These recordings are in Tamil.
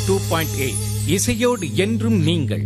டூ பாயிண்ட் எயிட் இசையோடு என்றும் நீங்கள்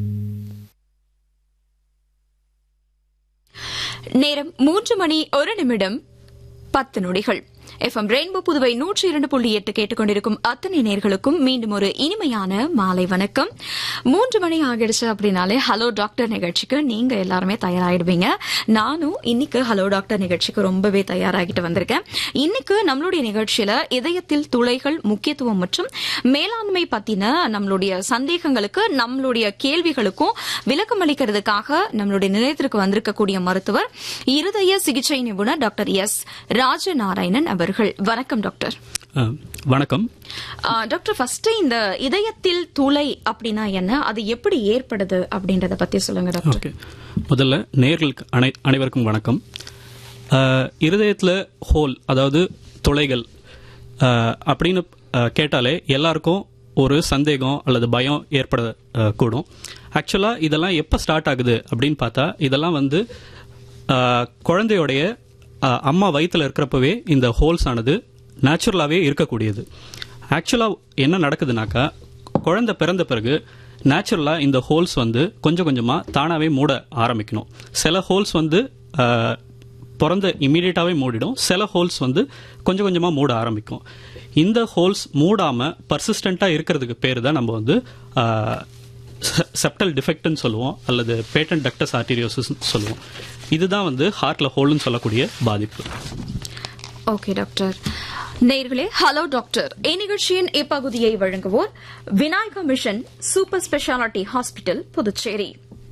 நேரம் மூன்று மணி ஒரு நிமிடம் பத்து நொடிகள் எஃப்எம் ரெயின்போ புதுவை நூற்றி இரண்டு புள்ளி எட்டு கேட்டுக்கொண்டிருக்கும் அத்தனை நேர்களுக்கும் மீண்டும் ஒரு இனிமையான மாலை வணக்கம் மூன்று மணி ஆகிடுச்சு அப்படின்னாலே ஹலோ டாக்டர் நிகழ்ச்சிக்கு நீங்க எல்லாருமே தயாராகிடுவீங்க நானும் இன்னைக்கு ஹலோ டாக்டர் நிகழ்ச்சிக்கு ரொம்பவே தயாராகிட்டு வந்திருக்கேன் இன்னைக்கு நம்மளுடைய நிகழ்ச்சியில இதயத்தில் துளைகள் முக்கியத்துவம் மற்றும் மேலாண்மை பத்தின நம்மளுடைய சந்தேகங்களுக்கு நம்மளுடைய கேள்விகளுக்கும் விளக்கம் அளிக்கிறதுக்காக நம்மளுடைய நிலையத்திற்கு வந்திருக்கக்கூடிய மருத்துவர் இருதய சிகிச்சை நிபுணர் டாக்டர் எஸ் ராஜநாராயணன் அவர்கள் வணக்கம் டாக்டர் ஆ, வணக்கம் ஆ, டாக்டர் ஃபர்ஸ்ட் இந்த இதயத்தில் துளை அப்படின்னா என்ன அது எப்படி ஏற்படுது அப்படின்றத பத்தி சொல்லுங்க டாக்டர் ஓகே முதல்ல நேர்களுக்கு அனை அனைவருக்கும் வணக்கம் ஆ, இருதயத்துல ஹோல் அதாவது துளைகள் ஆ, அப்படின்னு ஆ, கேட்டாலே எல்லாருக்கும் ஒரு சந்தேகம் அல்லது பயம் ஏற்பட ஆ, கூடும் ஆக்சுவலாக இதெல்லாம் எப்போ ஸ்டார்ட் ஆகுது அப்படின்னு பார்த்தா இதெல்லாம் வந்து ஆ, குழந்தையோடைய ஆ, அம்மா வயித்துல இருக்கிறப்பவே இந்த ஹோல்ஸ் ஆனது நேச்சுரலாகவே இருக்கக்கூடியது ஆக்சுவலாக என்ன நடக்குதுனாக்கா குழந்தை பிறந்த பிறகு நேச்சுரலாக இந்த ஹோல்ஸ் வந்து கொஞ்சம் கொஞ்சமாக தானாகவே மூட ஆரம்பிக்கணும் சில ஹோல்ஸ் வந்து ஆஹ், பிறந்த இமீடியட்டாகவே மூடிடும் சில ஹோல்ஸ் வந்து கொஞ்சம் கொஞ்சமாக மூட ஆரம்பிக்கும் இந்த ஹோல்ஸ் மூடாமல் பர்சிஸ்டண்ட்டாக இருக்கிறதுக்கு பேர் தான் நம்ம வந்து செப்டல் டிஃபெக்ட்னு சொல்லுவோம் அல்லது பேட்டன் டக்டஸ் ஆர்டீரியோசிஸ் சொல்லுவோம் இதுதான் வந்து ஹார்ட்ல ஹோல்னு சொல்லக்கூடிய பாதிப்பு ஓகே டாக்டர் நேர்களே ஹலோ டாக்டர் இந்நிகழ்ச்சியின் இப்பகுதியை வழங்குவோர் Vinayaka mission super speciality hospital Puducherry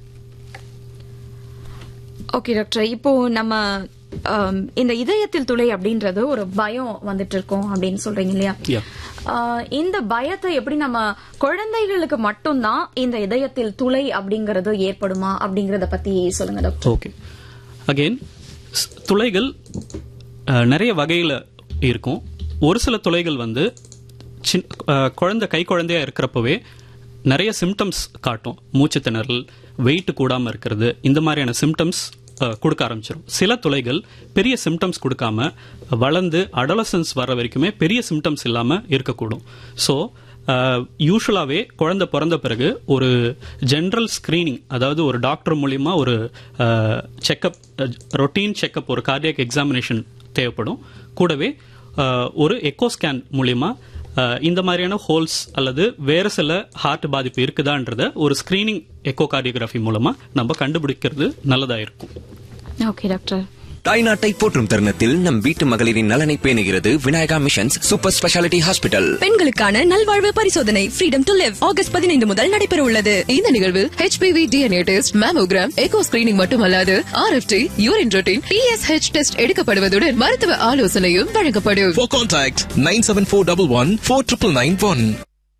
okay doctor இப்போ நம்ம ஆம், இந்த இதயத்தில் துளை அப்படின்றது ஒரு பயம் வந்துட்டு இருக்கோம் அப்படின்னு சொல்றீங்க இல்லையா Yeah. ஆ, இந்த பயத்தை எப்படி நம்ம குழந்தைகளுக்கு மட்டும்தான் இந்த இதயத்தில் துளை அப்படிங்கறது ஏற்படுமா அப்படிங்கறத பத்தி சொல்லுங்க டாக்டர் ஓகே அகெயின் துளைகள் அஹ், நிறைய வகையில் இருக்கும் ஒரு சில துளைகள் வந்து சின் அஹ், குழந்தை கை குழந்தையா இருக்கிறப்பவே நிறைய சிம்டம்ஸ் காட்டும் மூச்சு திணறல் வெயிட் கூடாமல் இருக்கிறது இந்த மாதிரியான சிம்டம்ஸ் கொடுக்க ஆரம்பிச்சிடும் சில துளைகள் பெரிய சிம்டம்ஸ் கொடுக்காம வளர்ந்து அடலசன்ஸ் வர வரைக்குமே பெரிய சிம்டம்ஸ் இல்லாமல் இருக்கக்கூடும் ஸோ யூஸ்வலாகவே குழந்தை பிறந்த பிறகு ஒரு ஜென்ரல் ஸ்கிரீனிங் அதாவது ஒரு டாக்டர் மூலியமா ஒரு செக்கப் ரொட்டீன் செக்கப் ஒரு கார்டியாக் எக்ஸாமினேஷன் தேவைப்படும் கூடவே அஹ், ஒரு எக்கோ ஸ்கேன் மூலியமா அஹ், இந்த மாதிரியான ஹோல்ஸ் அல்லது வேறு சில ஹார்ட் பாதிப்பு இருக்குதான்றத ஒரு ஸ்கிரீனிங் எக்கோ கார்டியோகிராஃபி மூலமா நம்ம கண்டுபிடிக்கிறது நல்லதா இருக்கும் ஓகே டாக்டர் தாய்நாட்டை போற்றும் தருணத்தில் நம் வீட்டு மகளிரின் நலனை பேணுகிறது Vinayaka missions super speciality hospital பெண்களுக்கான நல்வாழ்வு பரிசோதனை ஃப்ரீடம் டு லிவ் ஆகஸ்ட் பதினைந்து முதல் நடைபெற உள்ளது இந்த நிகழ்வில் HPV DNA test mammogram echo screening மட்டுமல்லாது RFT urine routine TSH test எடுக்கப்படுவதுடன் மருத்துவ ஆலோசனையும் வழங்கப்படும் For contact 97411 4991.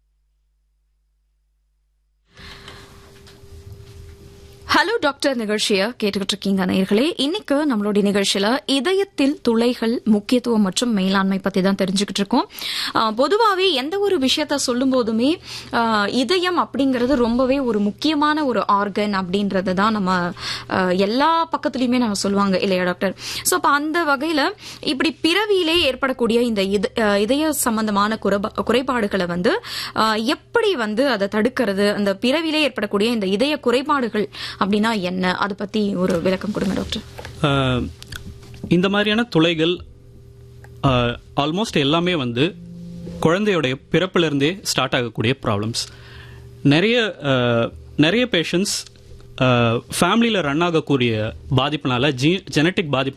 ஹலோ டாக்டர் நிகழ்ச்சியை கேட்டுக்கிட்டு இருக்கீங்க நேயர்களே இன்னைக்கு நம்மளுடைய நிகழ்ச்சியில இதயத்தில் துளைகள் முக்கியத்துவம் மற்றும் மேலாண்மை பத்தி தான் தெரிஞ்சுக்கிட்டு இருக்கோம் ஆஹ், பொதுவாவே எந்த ஒரு விஷயத்த சொல்லும் போதுமே ஆஹ், இதயம் அப்படிங்கிறது ரொம்பவே ஒரு முக்கியமான ஒரு ஆர்கன் அப்படின்றது தான் நம்ம ஆஹ், எல்லா பக்கத்துலயுமே நம்ம சொல்லுவாங்க இல்லையா டாக்டர் சோ அப்ப அந்த வகையில இப்படி பிறவியிலே ஏற்படக்கூடிய இந்த இத- ஆஹ், இதய சம்பந்தமான குறைபா- குறைபாடுகளை வந்து ஆஹ், எப்படி வந்து அதை தடுக்கிறது அந்த பிறவிலே ஏற்படக்கூடிய இந்த இதய குறைபாடுகள் அப்படின்னா என்ன அதை பத்தி ஒரு விளக்கம் கொடுங்க டாக்டர் அஹ், இந்த மாதிரியான துளைகள் ஆல்மோஸ்ட் எல்லாமே வந்து குழந்தையுடைய பிறப்பிலிருந்தே ஸ்டார்ட் ஆகக்கூடிய ப்ராப்ளம்ஸ் நிறைய அஹ், நிறைய பேஷண்ட்ஸ் ஃபேமிலியில் ரன் ஆகக்கூடிய பாதிப்புனால ஜீ ஜெனட்டிக் பாதிப்பு